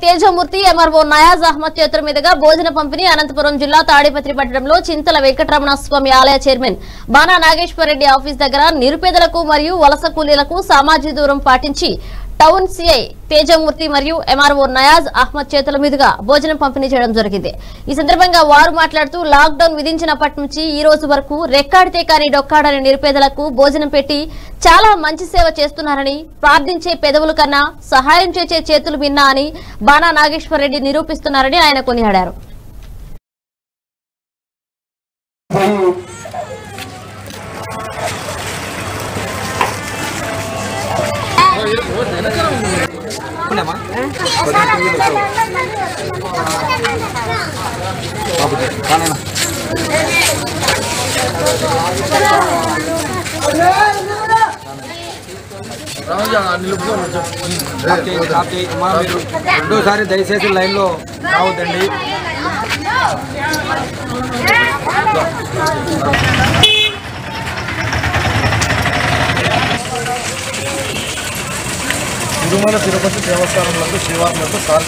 Tejamurthy MRO నయాజ్ Ahmed చేతుల మీదుగా భోజన పంపిణీ అనంతపురం జిల్లా తాడిపత్రి పట్టణంలో చింతల వెంకటరమణ స్వామి ఆలయ చైర్మన్ బాణా నాగేశ్వర రెడ్డి ఆఫీస్ దగ్గర నిరుపేదలకు మరియు వలస కూలీలకు సామాజిక దూరం పాటించి టౌన్ సిఐ తేజమూర్తి మరియు ఎంఆర్ఓ నయాజ్ అహ్మద్ చేతుల మీదుగా భోజనం పంపిణీ చేయడం జరిగింది ఈ సందర్భంగా వారు మాట్లాడుతూ లాక్ డౌన్ విధించినప్పటి నుంచి ఈ రోజు వరకు రెక్కాడితే కానీ డొక్కాడని నిరుపేదలకు భోజనం పెట్టి చాలా మంచి సేవ చేస్తున్నారని ప్రార్థించే పెదవుల కన్నా సహాయం చేసే చేతులు విన్నా అని బాణా నాగేశ్వర రెడ్డి నిరూపిస్తున్నారని ఆయన కొనియాడారు స్టాప్ చేయి, స్టాప్ చేయి. అమ్మా, మీరు రెండోసారి దయచేసి లైన్లో రావద్దండి తిరుమల తిరుపతి దేవస్థానంలో శ్రీవారులకు సార్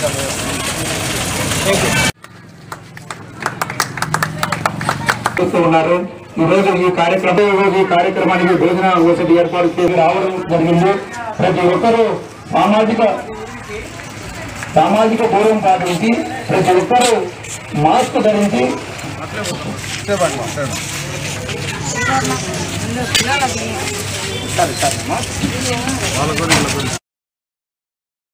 చేస్తూ ఉన్నారు ఈ రోజు ఈ కార్యక్రమం ఈ రోజు ఈ కార్యక్రమానికి భోజన వసతి ఏర్పాటు చేసి రావడం జరిగింది ప్రతి ఒక్కరూ సామాజిక సామాజిక దూరం పాటించి ప్రతి ఒక్కరూ మాస్క్ ధరించి